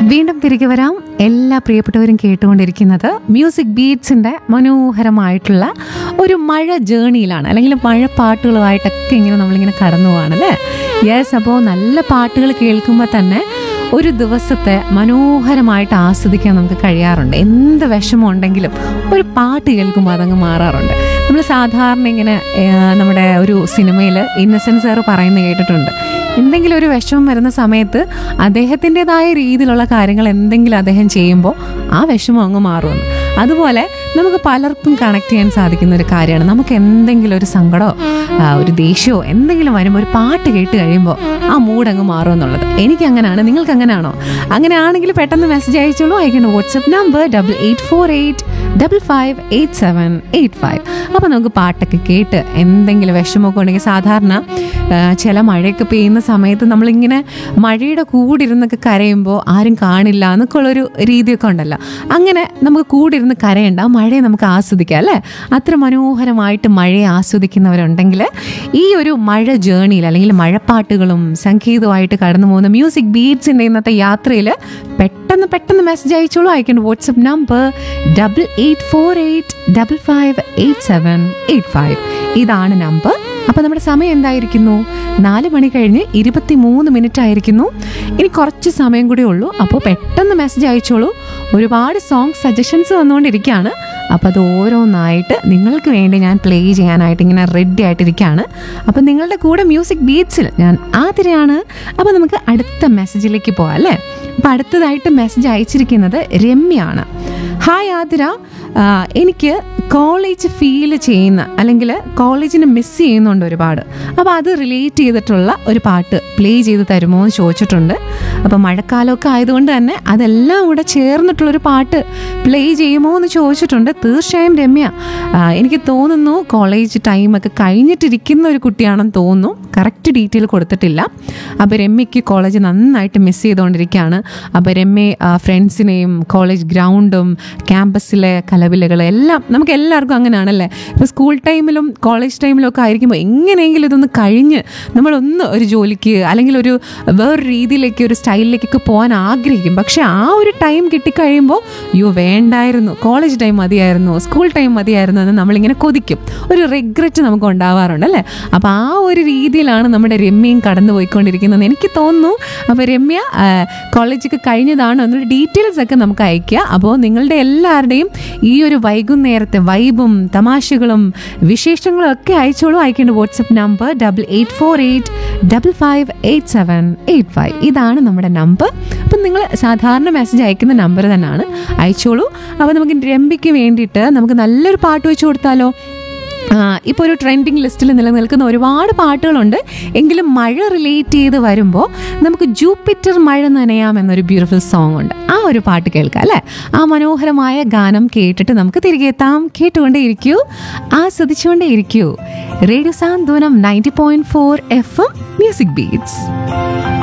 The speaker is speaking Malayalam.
വീണ്ടും തിരികെ വരാം എല്ലാ പ്രിയപ്പെട്ടവരും കേട്ടുകൊണ്ടിരിക്കുന്നത് മ്യൂസിക് ബീറ്റ്സിൻ്റെ മനോഹരമായിട്ടുള്ള ഒരു മഴ ജേണിയിലാണ് അല്ലെങ്കിൽ മഴ പാട്ടുകളുമായിട്ടൊക്കെ ഇങ്ങനെ നമ്മളിങ്ങനെ കടന്നു പോവാണ് അല്ലേ യെസ് അപ്പോൾ നല്ല പാട്ടുകൾ കേൾക്കുമ്പോൾ തന്നെ ഒരു ദിവസത്തെ മനോഹരമായിട്ട് ആസ്വദിക്കാൻ നമുക്ക് കഴിയാറുണ്ട് എന്ത് വിഷമം ഉണ്ടെങ്കിലും ഒരു പാട്ട് കേൾക്കുമ്പോൾ അതങ്ങ് മാറാറുണ്ട് നമ്മൾ സാധാരണ ഇങ്ങനെ ഏഹ്, നമ്മുടെ ഒരു സിനിമയിൽ ഇന്നസെൻസ് സാർ പറയുന്നത് കേട്ടിട്ടുണ്ട് എന്തെങ്കിലും ഒരു വിഷമം വരുന്ന സമയത്ത് അദ്ദേഹത്തിൻ്റെതായ രീതിയിലുള്ള കാര്യങ്ങൾ എന്തെങ്കിലും അദ്ദേഹം ചെയ്യുമ്പോൾ ആ വിഷമം അങ്ങ് മാറുമെന്ന് അതുപോലെ നമുക്ക് പലർക്കും കണക്ട് ചെയ്യാൻ സാധിക്കുന്ന ഒരു കാര്യമാണ് നമുക്ക് എന്തെങ്കിലും ഒരു സങ്കടമോ ആ, ഒരു ദേഷ്യമോ എന്തെങ്കിലും വരുമ്പോൾ ഒരു പാട്ട് കേട്ട് കഴിയുമ്പോൾ ആ മൂഡ് അങ്ങ് മാറും എന്നുള്ളത് എനിക്ക് അങ്ങനെയാണ് നിങ്ങൾക്ക് അങ്ങനെയാണോ അങ്ങനെയാണെങ്കിൽ പെട്ടെന്ന് മെസ്സേജ് അയച്ചോളൂ അയക്കേണ്ട WhatsApp number double eight four eight double five eight seven eight five അപ്പോൾ നമുക്ക് പാട്ടൊക്കെ കേട്ട് എന്തെങ്കിലും വിഷമമൊക്കെ ഉണ്ടെങ്കിൽ സാധാരണ ആ, ചില മഴയൊക്കെ പെയ്യുന്ന സമയത്ത് നമ്മളിങ്ങനെ മഴയുടെ കൂടെ ഇരുന്നൊക്കെ കരയുമ്പോൾ ആരും കാണില്ല എന്നൊക്കെ ഉള്ളൊരു രീതിയൊക്കെ ഉണ്ടല്ലോ അങ്ങനെ നമുക്ക് കൂടെ ഇരുന്ന് കരയണ്ട ആ മഴയെ നമുക്ക് ആസ്വദിക്കാം അല്ലേ അത്ര മനോഹരമായിട്ട് മഴയെ ആസ്വദിക്കുന്നവരുണ്ടെങ്കിൽ ഈ ഒരു മഴ ജേണിയിൽ അല്ലെങ്കിൽ മഴപ്പാട്ടുകളും സംഗീതമായിട്ട് കടന്നു പോകുന്ന മ്യൂസിക് ബീറ്റ്സിൻ്റെ ഇന്നത്തെ യാത്രയിൽ പെട്ടെന്ന് പെട്ടെന്ന് മെസ്സേജ് അയച്ചോളൂ അയക്കേണ്ട WhatsApp number double eight four eight double five eight seven eight five ഇതാണ് നമ്പർ അപ്പോൾ നമ്മുടെ സമയം എന്തായിരിക്കുന്നു നാല് മണി കഴിഞ്ഞ് ഇരുപത്തി മൂന്ന് മിനിറ്റ് ആയിരിക്കുന്നു ഇനി കുറച്ച് സമയം കൂടി ഉള്ളൂ അപ്പോൾ പെട്ടെന്ന് മെസ്സേജ് അയച്ചോളൂ ഒരുപാട് സോങ് സജഷൻസ് വന്നുകൊണ്ടിരിക്കുകയാണ് അപ്പോൾ അത് ഓരോന്നായിട്ട് നിങ്ങൾക്ക് വേണ്ടി ഞാൻ പ്ലേ ചെയ്യാനായിട്ട് ഇങ്ങനെ റെഡി ആയിട്ടിരിക്കുകയാണ് അപ്പോൾ നിങ്ങളുടെ കൂടെ മ്യൂസിക് ബീറ്റ്സിൽ ഞാൻ ആതിരയാണ് അപ്പോൾ നമുക്ക് അടുത്ത മെസ്സേജിലേക്ക് പോകാം അല്ലേ അപ്പോൾ അടുത്തതായിട്ട് മെസ്സേജ് അയച്ചിരിക്കുന്നത് രമ്യാണ് ഹായ് ആതിര ആ, എനിക്ക് കോളേജ് ഫീൽ ചെയ്യുന്ന അല്ലെങ്കിൽ കോളേജിനെ മിസ് ചെയ്യുന്നുണ്ട് ഒരുപാട് അപ്പോൾ അത് റിലേറ്റ് ചെയ്തിട്ടുള്ള ഒരു പാട്ട് പ്ലേ ചെയ്ത് തരുമോ എന്ന് ചോദിച്ചിട്ടുണ്ട് അപ്പോൾ മഴക്കാലമൊക്കെ ആയതുകൊണ്ട് തന്നെ അതെല്ലാം കൂടെ ചേർന്നിട്ടുള്ളൊരു പാട്ട് പ്ലേ ചെയ്യുമോ എന്ന് ചോദിച്ചിട്ടുണ്ട് തീർച്ചയായും രമ്യ ആ, എനിക്ക് തോന്നുന്നു കോളേജ് ടൈമൊക്കെ കഴിഞ്ഞിട്ടിരിക്കുന്ന ഒരു കുട്ടിയാണെന്ന് തോന്നുന്നു കറക്റ്റ് ഡീറ്റെയിൽ കൊടുത്തിട്ടില്ല അപ്പോൾ രമ്യയ്ക്ക് കോളേജ് നന്നായിട്ട് മിസ് ചെയ്തുകൊണ്ടിരിക്കുകയാണ് അപ്പോൾ രമ്യ ആ, ഫ്രണ്ട്സിനെയും കോളേജ് ഗ്രൗണ്ടും ക്യാമ്പസിലെ കലവിലകൾ എല്ലാം നമുക്ക് എല്ലാവർക്കും അങ്ങനെയാണല്ലേ ഇപ്പോൾ സ്കൂൾ ടൈമിലും കോളേജ് ടൈമിലും ഒക്കെ ആയിരിക്കുമ്പോൾ എങ്ങനെയെങ്കിലും ഇതൊന്ന് കഴിഞ്ഞ് നമ്മളൊന്ന് ഒരു ജോലിക്ക് അല്ലെങ്കിൽ ഒരു വേറൊരു രീതിയിലേക്ക് ഒരു സ്റ്റൈലിലേക്കൊക്കെ പോകാൻ ആഗ്രഹിക്കും പക്ഷേ ആ ഒരു ടൈം കിട്ടിക്കഴിയുമ്പോൾ അയ്യോ വേണ്ടായിരുന്നു കോളേജ് ടൈം മതിയായിരുന്നു സ്കൂൾ ടൈം മതിയായിരുന്നു എന്ന് നമ്മളിങ്ങനെ കൊതിക്കും ഒരു റിഗ്രറ്റ് നമുക്ക് ഉണ്ടാവാറുണ്ട് അല്ലേ അപ്പോൾ ആ ഒരു രീതിയിലാണ് നമ്മുടെ രമ്യയും കടന്നു പോയിക്കൊണ്ടിരിക്കുന്നത് എനിക്ക് തോന്നുന്നു അപ്പോൾ രമ്യ ആ, കോളേജൊക്കെ കഴിഞ്ഞതാണോ എന്നൊരു ഡീറ്റെയിൽസ് ഒക്കെ നമുക്ക് അയക്കുക അപ്പോൾ നിങ്ങളുടെ എല്ലാവരുടെയും ഈ ഒരു വൈകുന്നേരത്തെ വൈബും തമാശകളും വിശേഷങ്ങളും ഒക്കെ അയച്ചോളൂ അയക്കേണ്ട WhatsApp number double eight four eight double five eight seven eight five ഇതാണ് നമ്മുടെ നമ്പർ അപ്പം നിങ്ങൾ സാധാരണ മെസ്സേജ് അയക്കുന്ന നമ്പർ തന്നെയാണ് അയച്ചോളൂ അപ്പോൾ നമുക്ക് രമ്യയ്ക്ക് വേണ്ടിയിട്ട് നമുക്ക് നല്ലൊരു പാട്ട് വെച്ച് കൊടുത്താലോ ഇപ്പോൾ ഒരു ട്രെൻഡിങ് ലിസ്റ്റിൽ നിലനിൽക്കുന്ന ഒരുപാട് പാട്ടുകളുണ്ട് എങ്കിലും മഴ റിലേറ്റ് ചെയ്ത് വരുമ്പോൾ നമുക്ക് ജൂപ്പിറ്റർ മഴ നനയാം എന്നൊരു ബ്യൂട്ടിഫുൾ സോങ് ഉണ്ട് ആ ഒരു പാട്ട് കേൾക്കാം അല്ലേ ആ മനോഹരമായ ഗാനം കേട്ടിട്ട് നമുക്ക് തിരികെ എത്താം കേട്ടുകൊണ്ടേ ഇരിക്കൂ ആസ്വദിച്ചുകൊണ്ടേ ഇരിക്കൂ radio Santhwanam ninety point four F M music beats